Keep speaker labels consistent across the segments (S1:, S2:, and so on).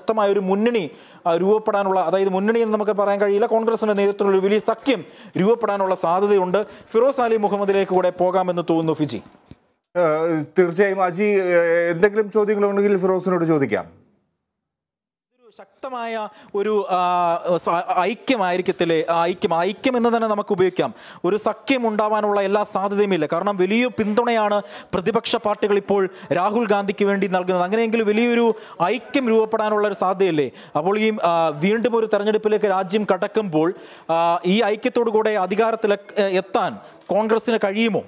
S1: ശക്തമായ ഒരു മുന്നണി ആ, രൂപപ്പെടാനുള്ള അതായത് മുന്നണി എന്ന് നമുക്ക് പറയാൻ കഴിയില്ല കോൺഗ്രസിന്റെ നേതൃത്വത്തിലുള്ള ഒരു വലിയ സഖ്യം രൂപപ്പെടാനുള്ള സാധ്യതയുണ്ട് ഫിറോസ് അലി മുഹമ്മദിലേക്ക് കൂടെ പോകാമെന്ന് തോന്നുന്നു ഫിജി
S2: ഏഹ് തീർച്ചയായും അജി ഏഹ് എന്തെങ്കിലും ചോദ്യങ്ങളുണ്ടെങ്കിൽ ഫിറോസിനോട് ചോദിക്കാം
S1: ഒരു ശക്തമായ ഒരു ആ, സ- ഐക്യമായിരിക്കത്തില്ലേ ആ ഐക്യം ആ ഐക്യം എന്ന് തന്നെ നമുക്ക് ഉപയോഗിക്കാം ഒരു സഖ്യം ഉണ്ടാവാനുള്ള എല്ലാ സാധ്യതയുമില്ല കാരണം വലിയ പിന്തുണയാണ് പ്രതിപക്ഷ പാർട്ടികൾ ഇപ്പോൾ രാഹുൽ ഗാന്ധിക്ക് വേണ്ടി നൽകുന്നത് അങ്ങനെയെങ്കിൽ വലിയൊരു ഐക്യം രൂപപ്പെടാനുള്ള ഒരു സാധ്യതയില്ലേ അപ്പോൾ ഈ ആ, വീണ്ടും ഒരു തെരഞ്ഞെടുപ്പിലേക്ക് രാജ്യം കടക്കുമ്പോൾ ആ, ഈ ഐക്യത്തോടു കൂടെ അധികാരത്തിൽ എത്താൻ കോൺഗ്രസിന് കഴിയുമോ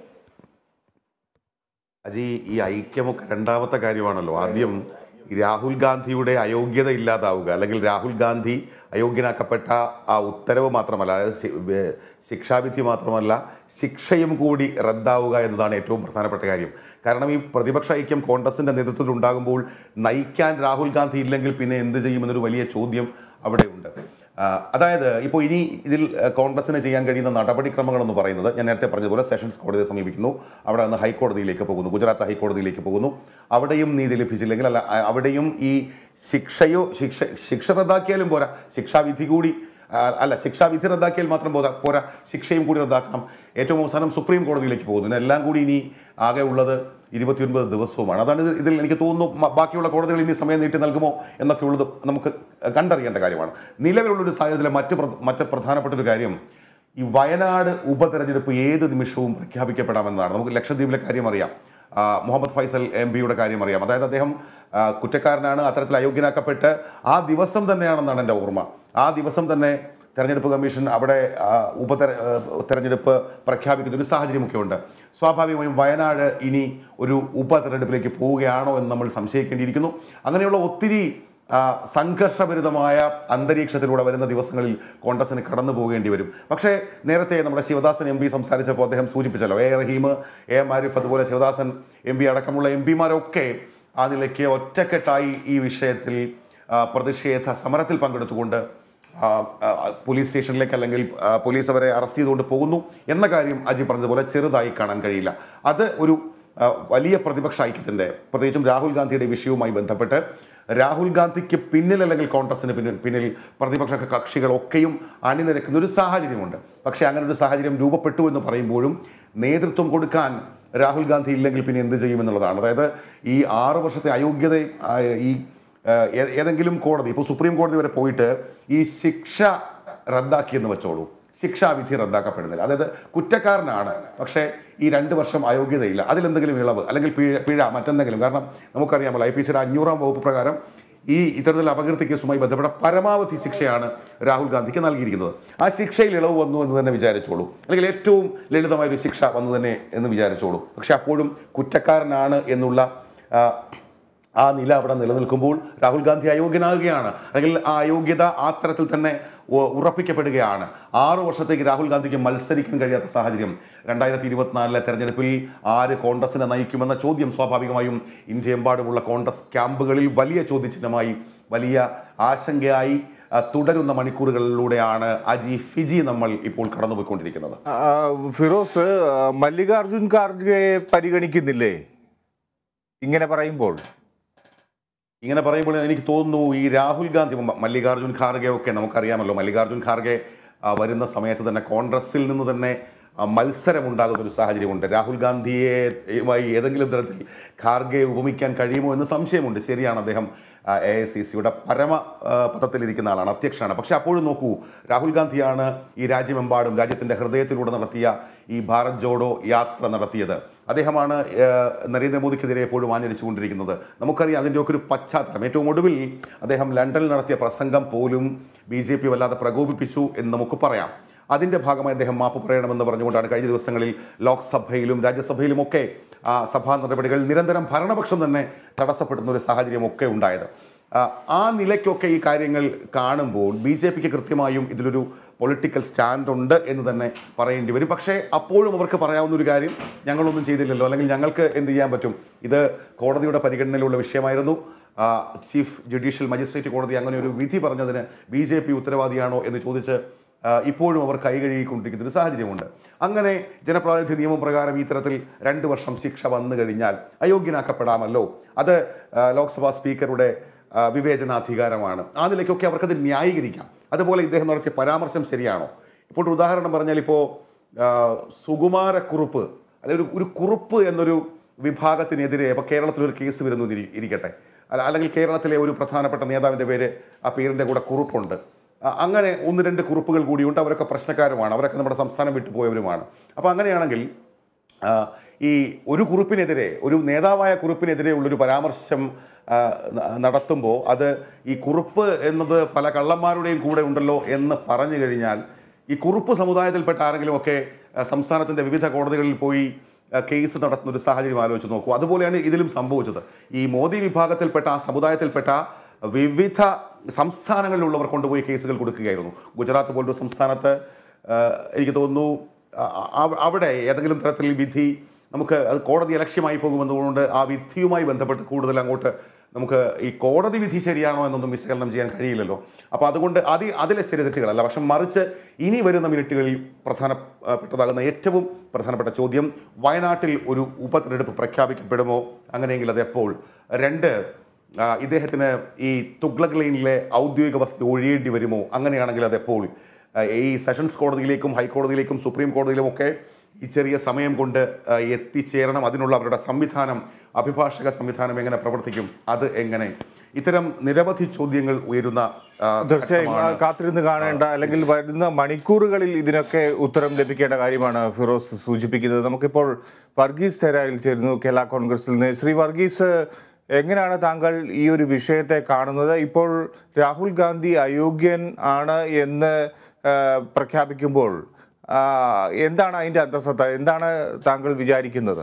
S3: അജി ഈ ഐക്യമൊക്കെ രണ്ടാമത്തെ കാര്യമാണല്ലോ ആദ്യം ഈ രാഹുൽ ഗാന്ധിയുടെ അയോഗ്യത ഇല്ലാതാവുക അല്ലെങ്കിൽ രാഹുൽ ഗാന്ധി അയോഗ്യനാക്കപ്പെട്ട ആ ഉത്തരവ് മാത്രമല്ല അതായത് ശി- വേ- ശിക്ഷാവിധി മാത്രമല്ല ശിക്ഷയും കൂടി റദ്ദാവുക എന്നതാണ് ഏറ്റവും പ്രധാനപ്പെട്ട കാര്യം കാരണം ഈ പ്രതിപക്ഷ ഐക്യം കോൺഗ്രസിന്റെ നേതൃത്വത്തിൽ ഉണ്ടാകുമ്പോൾ നയിക്കാൻ രാഹുൽ ഗാന്ധി ഇല്ലെങ്കിൽ പിന്നെ എന്ത് ചെയ്യുമെന്നൊരു വലിയ ചോദ്യം അവിടെയുണ്ട് ആ, അതായത് ഇപ്പോൾ ഇനി ഇതിൽ ആ, കോൺഗ്രസിന് ചെയ്യാൻ കഴിയുന്ന നടപടിക്രമങ്ങൾ എന്ന് പറയുന്നത് ഞാൻ നേരത്തെ പറഞ്ഞതുപോലെ സെഷൻസ് കോടതിയെ സമീപിക്കുന്നു അവിടെ നിന്ന് ഹൈക്കോടതിയിലേക്ക് പോകുന്നു ഗുജറാത്ത് ഹൈക്കോടതിയിലേക്ക് പോകുന്നു അവിടെയും നീതി ലഭിച്ചില്ലെങ്കിൽ അല്ല ആ, അവിടെയും ഈ ശിക്ഷയോ ശിക്ഷ ശിക്ഷ റദ്ദാക്കിയാലും പോരാ ശിക്ഷാവിധി കൂടി ആ, അല്ല ശിക്ഷാവിധി റദ്ദാക്കിയാൽ മാത്രം പോരാ പോരാ ശിക്ഷയും കൂടി റദ്ദാക്കണം ഏറ്റവും അവസാനം സുപ്രീം കോടതിയിലേക്ക് പോകുന്നു ഇതെല്ലാം കൂടി ഇനി ആകെ ഉള്ളത് ഇരുപത്തിയൊൻപത് ദിവസവുമാണ് അതാണ് ഇത് ഇതിൽ എനിക്ക് തോന്നുന്നു മ- ബാക്കിയുള്ള കോടതികൾ ഇനി സമയം നീട്ടി നൽകുമോ എന്നൊക്കെ ഉള്ളത് നമുക്ക് കണ്ടറിയേണ്ട കാര്യമാണ് നിലവിലുള്ളൊരു സാഹചര്യത്തിലെ മറ്റ് പ്ര- മറ്റ് പ്രധാനപ്പെട്ട ഒരു കാര്യം ഈ വയനാട് ഉപതെരഞ്ഞെടുപ്പ് ഏത് നിമിഷവും പ്രഖ്യാപിക്കപ്പെടാമെന്നതാണ് നമുക്ക് ലക്ഷദ്വീപിലെ കാര്യം അറിയാം ആ, മുഹമ്മദ് ഫൈസൽ എം പിയുടെ കാര്യം അറിയാം അതായത് അദ്ദേഹം ആ, കുറ്റക്കാരനാണ് അത്തരത്തിൽ അയോഗ്യനാക്കപ്പെട്ട് ആ ദിവസം തന്നെയാണെന്നാണ് എൻ്റെ ഓർമ്മ ആ ദിവസം തന്നെ തെരഞ്ഞെടുപ്പ് കമ്മീഷൻ അവിടെ ആ, ഉപതെര ആ, തെരഞ്ഞെടുപ്പ് പ്രഖ്യാപിക്കുന്ന ഒരു സാഹചര്യമൊക്കെ ഉണ്ട് സ്വാഭാവികമായും വയനാട് ഇനി ഒരു ഉപതെരഞ്ഞെടുപ്പിലേക്ക് പോവുകയാണോ എന്ന് നമ്മൾ സംശയിക്കേണ്ടിയിരിക്കുന്നു അങ്ങനെയുള്ള ഒത്തിരി ആ, സംഘർഷഭരിതമായ അന്തരീക്ഷത്തിലൂടെ വരുന്ന ദിവസങ്ങളിൽ കോൺഗ്രസിന് കടന്നു പോകേണ്ടി വരും പക്ഷേ നേരത്തെ നമ്മുടെ ശിവദാസൻ എം പി സംസാരിച്ചപ്പോൾ അദ്ദേഹം സൂചിപ്പിച്ചല്ലോ A Rahim A M Arif അതുപോലെ ശിവദാസൻ എം പി അടക്കമുള്ള എം പിമാരൊക്കെ ആ നിലയ്ക്ക് ഒറ്റക്കെട്ടായി ഈ വിഷയത്തിൽ ആ, പ്രതിഷേധ സമരത്തിൽ പങ്കെടുത്തുകൊണ്ട് ആ, ആ, പോലീസ് സ്റ്റേഷനിലേക്ക് അല്ലെങ്കിൽ ആ, പോലീസ് അവരെ അറസ്റ്റ് ചെയ്തുകൊണ്ട് പോകുന്നു എന്ന കാര്യം അജി പറഞ്ഞതുപോലെ ചെറുതായി കാണാൻ കഴിയില്ല അത് ഒരു ആ, വലിയ പ്രതിപക്ഷ ഐക്യത്തിൻ്റെ പ്രത്യേകിച്ചും രാഹുൽ ഗാന്ധിയുടെ വിഷയവുമായി ബന്ധപ്പെട്ട് രാഹുൽ ഗാന്ധിക്ക് പിന്നിൽ അല്ലെങ്കിൽ കോൺഗ്രസിന് പിന്നിൽ പിന്നിൽ പ്രതിപക്ഷ കക്ഷികളൊക്കെയും അണിനിരക്കുന്ന ഒരു സാഹചര്യമുണ്ട് പക്ഷേ അങ്ങനെ ഒരു സാഹചര്യം രൂപപ്പെട്ടു എന്ന് പറയുമ്പോഴും നേതൃത്വം കൊടുക്കാൻ രാഹുൽ ഗാന്ധി ഇല്ലെങ്കിൽ പിന്നെ എന്ത് ചെയ്യുമെന്നുള്ളതാണ് അതായത് ഈ ആറ് വർഷത്തെ അയോഗ്യത ആ, ഈ ആ, ഏ- ഏതെങ്കിലും കോടതി ഇപ്പോൾ സുപ്രീം കോടതി വരെ പോയിട്ട് ഈ ശിക്ഷ റദ്ദാക്കിയെന്ന് വെച്ചോളൂ ശിക്ഷാവിധി റദ്ദാക്കപ്പെടുന്നില്ല അതായത് കുറ്റക്കാരനാണ് പക്ഷേ ഈ രണ്ട് വർഷം അയോഗ്യതയില്ല അതിലെന്തെങ്കിലും ഇളവ് അല്ലെങ്കിൽ പിഴ പിഴ മറ്റെന്തെങ്കിലും കാരണം നമുക്കറിയാമല്ലോ ഐ പി സിയുടെ അഞ്ഞൂറാം വകുപ്പ് പ്രകാരം ഈ ഇത്തരത്തിലുള്ള അപകീർത്തി കേസുമായി ബന്ധപ്പെട്ട പരമാവധി ശിക്ഷയാണ് രാഹുൽ ഗാന്ധിക്ക് നൽകിയിരിക്കുന്നത് ആ ശിക്ഷയിൽ ഇളവ് വന്നു എന്ന് തന്നെ വിചാരിച്ചോളൂ അല്ലെങ്കിൽ ഏറ്റവും ലളിതമായ ഒരു ശിക്ഷ വന്നു തന്നെ എന്ന് വിചാരിച്ചോളൂ പക്ഷെ അപ്പോഴും കുറ്റക്കാരനാണ് എന്നുള്ള ആ, ആ നില അവിടെ നിലനിൽക്കുമ്പോൾ രാഹുൽ ഗാന്ധി അയോഗ്യനാകുകയാണ് അല്ലെങ്കിൽ ആ അയോഗ്യത ആ തരത്തിൽ തന്നെ ഉ- ഉറപ്പിക്കപ്പെടുകയാണ് ആറു വർഷത്തേക്ക് രാഹുൽ ഗാന്ധിക്ക് മത്സരിക്കാൻ കഴിയാത്ത സാഹചര്യം രണ്ടായിരത്തി ഇരുപത്തിനാലിലെ തെരഞ്ഞെടുപ്പിൽ ആര് കോൺഗ്രസിനെ നയിക്കുമെന്ന ചോദ്യം സ്വാഭാവികമായും ഇന്ത്യയെമ്പാടുമുള്ള കോൺഗ്രസ് ക്യാമ്പുകളിൽ വലിയ ചോദ്യചിഹ്നമായി വലിയ ആശങ്കയായി ആ, തുടരുന്ന മണിക്കൂറുകളിലൂടെയാണ് അജി ഫിജി നമ്മൾ ഇപ്പോൾ കടന്നുപോയിക്കൊണ്ടിരിക്കുന്നത്
S2: ആ, ഫിറോസ് ആ, മല്ലികാർജുൻ ഖാർഗെയെ പരിഗണിക്കുന്നില്ലേ ഇങ്ങനെ പറയുമ്പോൾ
S3: ഇങ്ങനെ പറയുമ്പോൾ എനിക്ക് തോന്നുന്നു ഈ രാഹുൽ ഗാന്ധി മ- മല്ലികാർജുൻ ഖാർഗെ ഒക്കെ നമുക്കറിയാമല്ലോ മല്ലികാർജുൻ ഖാർഗെ ആ, വരുന്ന സമയത്ത് തന്നെ കോൺഗ്രസിൽ നിന്ന് തന്നെ ആ, മത്സരമുണ്ടാകുന്ന ഒരു സാഹചര്യമുണ്ട് രാഹുൽ ഗാന്ധിയെ യുമായി ഏതെങ്കിലും തരത്തിൽ ഖാർഗെ ഉപമിക്കാൻ കഴിയുമോ എന്ന് സംശയമുണ്ട് ശരിയാണ് അദ്ദേഹം എ ഐ സി സിയുടെ പരമ ആ, പദത്തിലിരിക്കുന്ന ആളാണ് അധ്യക്ഷനാണ് പക്ഷെ അപ്പോഴും നോക്കൂ രാഹുൽ ഗാന്ധിയാണ് ഈ രാജ്യമെമ്പാടും രാജ്യത്തിൻ്റെ ഹൃദയത്തിലൂടെ നടത്തിയ ഈ ഭാരത് ജോഡോ യാത്ര നടത്തിയത് അദ്ദേഹമാണ് ആ, നരേന്ദ്രമോദിക്കെതിരെ എപ്പോഴും ആഞ്ഞടിച്ചുകൊണ്ടിരിക്കുന്നത് നമുക്കറിയാം അതിൻ്റെയൊക്കെ ഒരു പശ്ചാത്തലം ഏറ്റവും ഒടുവിൽ അദ്ദേഹം ലണ്ടനിൽ നടത്തിയ പ്രസംഗം പോലും ബി ജെ പി വല്ലാതെ പ്രകോപിപ്പിച്ചു എന്ന് നമുക്ക് പറയാം അതിൻ്റെ ഭാഗമായി അദ്ദേഹം മാപ്പ് പറയണമെന്ന് പറഞ്ഞുകൊണ്ടാണ് കഴിഞ്ഞ ദിവസങ്ങളിൽ ലോക്സഭയിലും രാജ്യസഭയിലുമൊക്കെ ആ, സഭാ നടപടികൾ നിരന്തരം ഭരണപക്ഷം തന്നെ തടസ്സപ്പെടുന്ന ഒരു സാഹചര്യമൊക്കെ ഉണ്ടായത് ആ, ആ നിലയ്ക്കൊക്കെ ഈ കാര്യങ്ങൾ കാണുമ്പോൾ ബി ജെ പിക്ക് കൃത്യമായും ഇതിലൊരു പൊളിറ്റിക്കൽ സ്റ്റാൻഡ് ഉണ്ട് എന്ന് തന്നെ പറയേണ്ടി വരും പക്ഷേ അപ്പോഴും അവർക്ക് പറയാവുന്ന ഒരു കാര്യം ഞങ്ങളൊന്നും ചെയ്തില്ലല്ലോ അല്ലെങ്കിൽ ഞങ്ങൾക്ക് എന്ത് ചെയ്യാൻ പറ്റും ഇത് കോടതിയുടെ പരിഗണനയിലുള്ള വിഷയമായിരുന്നു ആ, ചീഫ് ജുഡീഷ്യൽ മജിസ്ട്രേറ്റ് കോടതി അങ്ങനെ ഒരു വിധി പറഞ്ഞതിന് ബി ജെ പി ഉത്തരവാദിയാണോ എന്ന് ചോദിച്ച് ആ, ഇപ്പോഴും അവർ കൈകഴുകിക്കൊണ്ടിരിക്കുന്ന ഒരു സാഹചര്യമുണ്ട് അങ്ങനെ ജനപ്രാതിനിധ്യ നിയമം പ്രകാരം ഈ തരത്തിൽ രണ്ട് വർഷം ശിക്ഷ വന്നു കഴിഞ്ഞാൽ അയോഗ്യനാക്കപ്പെടാമല്ലോ അത് ആ, ലോക്സഭാ സ്പീക്കറുടെ ആ, വിവേചനാധികാരമാണ് ആ നിലയ്ക്കൊക്കെ അവർക്കത് ന്യായീകരിക്കാം അതുപോലെ ഇദ്ദേഹം നടത്തിയ പരാമർശം ശരിയാണോ ഇപ്പോൾ ഒരു ഉദാഹരണം പറഞ്ഞാൽ ഇപ്പോൾ സുകുമാരക്കുറുപ്പ് അതായത് ഒരു- ഒരു കുറുപ്പ് എന്നൊരു വിഭാഗത്തിനെതിരെ ഇപ്പോൾ കേരളത്തിൽ ഒരു കേസ് വരുന്നു എന്ന് ഇരി- ഇരിക്കട്ടെ അല്ല അല്ലെങ്കിൽ കേരളത്തിലെ ഒരു പ്രധാനപ്പെട്ട നേതാവിൻ്റെ പേര് ആ പേരിൻ്റെ കൂടെ കുറുപ്പുണ്ട് ആ, അങ്ങനെ ഒന്ന് രണ്ട് കുറുപ്പുകൾ കൂടിയുണ്ട് അവരൊക്കെ പ്രശ്നക്കാരുമാണ് അവരൊക്കെ നമ്മുടെ സംസ്ഥാനം വിട്ടുപോയവരുമാണ് അപ്പോൾ അങ്ങനെയാണെങ്കിൽ ആ, ഈ ഒരു കുറിപ്പിനെതിരെ ഒരു നേതാവായ കുറിപ്പിനെതിരെ ഉള്ളൊരു പരാമർശം ആ, ന- നടത്തുമ്പോൾ അത് ഈ കുറുപ്പ് എന്നത് പല കള്ളന്മാരുടെയും കൂടെ ഉണ്ടല്ലോ എന്ന് പറഞ്ഞു കഴിഞ്ഞാൽ ഈ കുറുപ്പ് സമുദായത്തിൽപ്പെട്ട ആരെങ്കിലുമൊക്കെ ആ, സംസ്ഥാനത്തിൻ്റെ വിവിധ കോടതികളിൽ പോയി ആ, കേസ് നടത്തുന്ന ഒരു സാഹചര്യം ആലോചിച്ച് നോക്കൂ അതുപോലെയാണ് ഇതിലും സംഭവിച്ചത് ഈ മോദി വിഭാഗത്തിൽപ്പെട്ട ആ സമുദായത്തിൽപ്പെട്ട വിവിധ സംസ്ഥാനങ്ങളിലുള്ളവർ കൊണ്ടുപോയി കേസുകൾ കൊടുക്കുകയായിരുന്നു ഗുജറാത്ത് പോലൊരു സംസ്ഥാനത്ത് ആ, എനിക്ക് തോന്നുന്നു ആ- ആ- അവിടെ ഏതെങ്കിലും തരത്തിൽ വിധി നമുക്ക് അത് കോടതി അലക്ഷ്യമായി പോകുമെന്നുകൊണ്ട് ആ വിധിയുമായി ബന്ധപ്പെട്ട് കൂടുതൽ അങ്ങോട്ട് നമുക്ക് ഈ കോടതി വിധി ശരിയാണോ എന്നൊന്നും വിശകലനം ചെയ്യാൻ കഴിയില്ലല്ലോ അപ്പോൾ അതുകൊണ്ട് അത് അതിലെ ശരി തെറ്റുകളല്ല പക്ഷെ മറിച്ച് ഇനി വരുന്ന മിനിറ്റുകളിൽ പ്രധാനപ്പെട്ടതാകുന്ന ഏറ്റവും പ്രധാനപ്പെട്ട ചോദ്യം വയനാട്ടിൽ ഒരു ഉപതെരഞ്ഞെടുപ്പ് പ്രഖ്യാപിക്കപ്പെടുമോ അങ്ങനെയെങ്കിൽ അത് എപ്പോൾ രണ്ട് ആ, ഇദ്ദേഹത്തിന് ഈ തുഗ്ലക് ലൈനിലെ ഔദ്യോഗിക വസതി ഒഴിയേണ്ടി വരുമോ അങ്ങനെയാണെങ്കിൽ അതെപ്പോൾ ആ, ഈ സെഷൻസ് കോടതിയിലേക്കും ഹൈക്കോടതിയിലേക്കും സുപ്രീം കോടതിയിലുമൊക്കെ ഈ ചെറിയ സമയം കൊണ്ട് ആ, എത്തിച്ചേരണം അതിനുള്ള അവരുടെ സംവിധാനം അഭിഭാഷക സംവിധാനം എങ്ങനെ പ്രവർത്തിക്കും അത് എങ്ങനെ ഇത്തരം നിരവധി ചോദ്യങ്ങൾ ഉയരുന്ന ആ,
S2: തീർച്ചയായും ആ,
S3: ഘട്ടമാണ്.
S2: കാത്തിരുന്ന് കാണേണ്ട അല്ലെങ്കിൽ വരുന്ന മണിക്കൂറുകളിൽ ഇതിനൊക്കെ ഉത്തരം ലഭിക്കേണ്ട കാര്യമാണ് ഫിറോസ് സൂചിപ്പിക്കുന്നത് നമുക്കിപ്പോൾ വർഗീസ് തെരായിൽ ചേരുന്നു കേരള കോൺഗ്രസിൽ നിന്ന് ശ്രീ വർഗീസ് എങ്ങനെയാണ് താങ്കൾ ഈ ഒരു വിഷയത്തെ കാണുന്നത് ഇപ്പോൾ രാഹുൽ ഗാന്ധി അയോഗ്യൻ ആണ് എന്ന് ആ, പ്രഖ്യാപിക്കുമ്പോൾ ആ, എന്താണ് അതിന്റെ അന്തസത്ത എന്താണ് താങ്കൾ വിചാരിക്കുന്നത്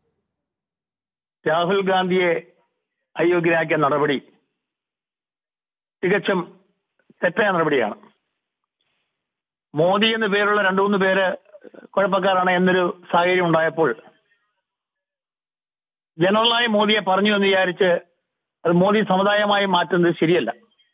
S4: രാഹുൽ ഗാന്ധിയെ അയോഗ്യനാക്കിയ നടപടി തികച്ചും തെറ്റായ നടപടിയാണ് മോദി എന്ന് പേരുള്ള രണ്ടു മൂന്ന് പേര് കുഴപ്പക്കാരാണ് എന്നൊരു സാഹചര്യം ഉണ്ടായപ്പോൾ ജനറലായി മോദിയെ പറഞ്ഞു എന്ന് വിചാരിച്ച് അത് മോദി സമുദായമായി മാറ്റുന്നത് ശരിയല്ല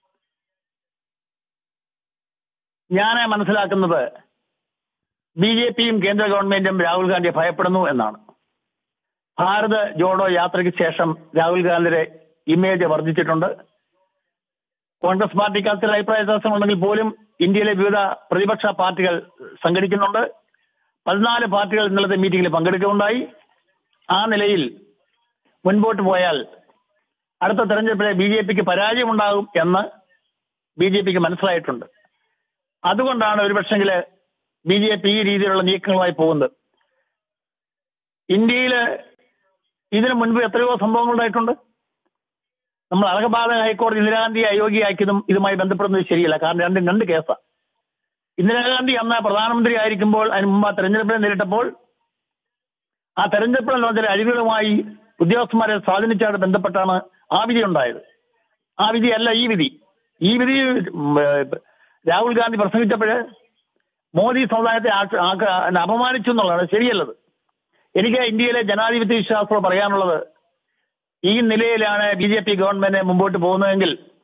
S4: ഞാൻ മനസ്സിലാക്കുന്നത് ബി ജെ പിയും കേന്ദ്ര ഗവൺമെന്റും രാഹുൽ ഗാന്ധിയെ ഭയപ്പെടുന്നു എന്നാണ് ഭാരത് ജോഡോ യാത്രയ്ക്ക് ശേഷം രാഹുൽ ഗാന്ധിയുടെ ഇമേജ് വർദ്ധിച്ചിട്ടുണ്ട് കോൺഗ്രസ് പാർട്ടിക്ക് അത്തരം അഭിപ്രായ വ്യത്യാസമുണ്ടെങ്കിൽ പോലും ഇന്ത്യയിലെ വിവിധ പ്രതിപക്ഷ പാർട്ടികൾ സംഘടിക്കുന്നുണ്ട് പതിനാല് പാർട്ടികൾ ഇന്നലത്തെ മീറ്റിംഗിൽ പങ്കെടുക്കുകയുണ്ടായി ആ നിലയിൽ മുൻപോട്ട് പോയാൽ അടുത്ത തെരഞ്ഞെടുപ്പിലെ ബി ജെ പിക്ക് പരാജയമുണ്ടാകും എന്ന് ബി ജെ പിക്ക് മനസ്സിലായിട്ടുണ്ട് അതുകൊണ്ടാണ് ഒരുപക്ഷെങ്കിൽ ബി ജെ പി ഈ രീതിയിലുള്ള നീക്കങ്ങളുമായി പോകുന്നത് ഇന്ത്യയിൽ ഇതിനു മുൻപ് എത്രയോ സംഭവങ്ങൾ ഉണ്ടായിട്ടുണ്ട് നമ്മൾ അലഹബാദ് ഹൈക്കോടതി ഇന്ദിരാഗാന്ധി അയോഗ്യയാക്കിയതും ഇതുമായി ബന്ധപ്പെടുന്നത് ശരിയല്ല കാരണം രണ്ടും രണ്ട് കേസാണ് ഇന്ദിരാഗാന്ധി അന്ന് പ്രധാനമന്ത്രി ആയിരിക്കുമ്പോൾ അതിന് മുമ്പ് ആ തെരഞ്ഞെടുപ്പിനെ നേരിട്ടപ്പോൾ ആ തെരഞ്ഞെടുപ്പിൽ ചില അഴികളുമായി ഉദ്യോഗസ്ഥന്മാരെ സ്വാധീനിച്ചതുമായി ബന്ധപ്പെട്ടാണ് ആ വിധി ഉണ്ടായത് ആ വിധിയല്ല ഈ വിധി ഈ വിധി ഉം, ഏഹ്, രാഹുൽ ഗാന്ധി പ്രസംഗിച്ചപ്പോൾ മോദി സമുദായത്തെ ആക്ര- ആക്ര- അപമാനിച്ചു എന്നുള്ളതാണ് ശരിയല്ലത് എനിക്ക് ഇന്ത്യയിലെ ജനാധിപത്യ വിശ്വാസത്തോട് പറയാനുള്ളത് ഈ നിലയിലാണ് ബി ജെ പി ഗവൺമെന്റ് മുമ്പോട്ട് പോകുന്നതെങ്കിൽ